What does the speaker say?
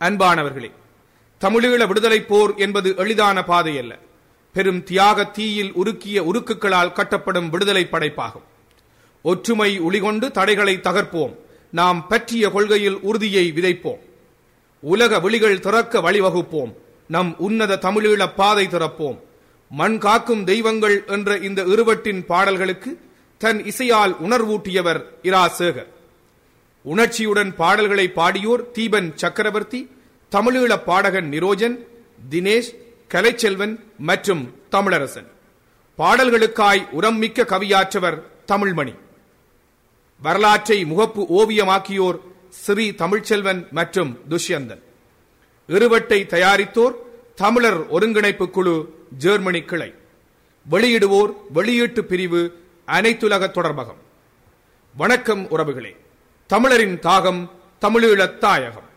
அன்பானவர்களே தமிழீழ விடுதலை போர் என்பது எளிதான பாதை அல்ல பெரும் தியாக தீயில் உருக்கிய உருக்குகளால் கட்டப்படும் விடுதலை படைப்பாகும் ஒற்றுமை ஒளிகொண்டு தடைகளை தகர்ப்போம் நாம் பற்றிய கொள்கையில் உறுதியை விதைப்போம் உலக விழிகள் திறக்க வழிவகுப்போம் நம் உன்னத தமிழீழ பாதை திறப்போம் மண் காக்கும் தெய்வங்கள் என்ற இந்த இருவட்டின் பாடல்களுக்கு தன் இசையால் உணர்வூட்டியவர் இரா சேகர் உணர்ச்சியுடன் பாடல்களை பாடியோர் தீபன் சக்கரவர்த்தி தமிழீழ பாடகன் நிரோஜன் தினேஷ் கலைச்செல்வன் மற்றும் தமிழரசன் பாடல்களுக்காய் உரம்மிக்க கவியாற்றவர் தமிழ்மணி வரலாற்றை முகப்பு ஓவியமாக்கியோர் ஸ்ரீ தமிழ்ச்செல்வன் மற்றும் துஷ்யந்தன் இருவட்டை தயாரித்தோர் தமிழர் ஒருங்கிணைப்பு குழு ஜெர்மனி கிளை வெளியிடுவோர் வெளியீட்டு பிரிவு அனைத்துலக தொடர்பகம் வணக்கம் உறவுகளே தமிழரின் தாகம் தமிழீழத் தாயகம்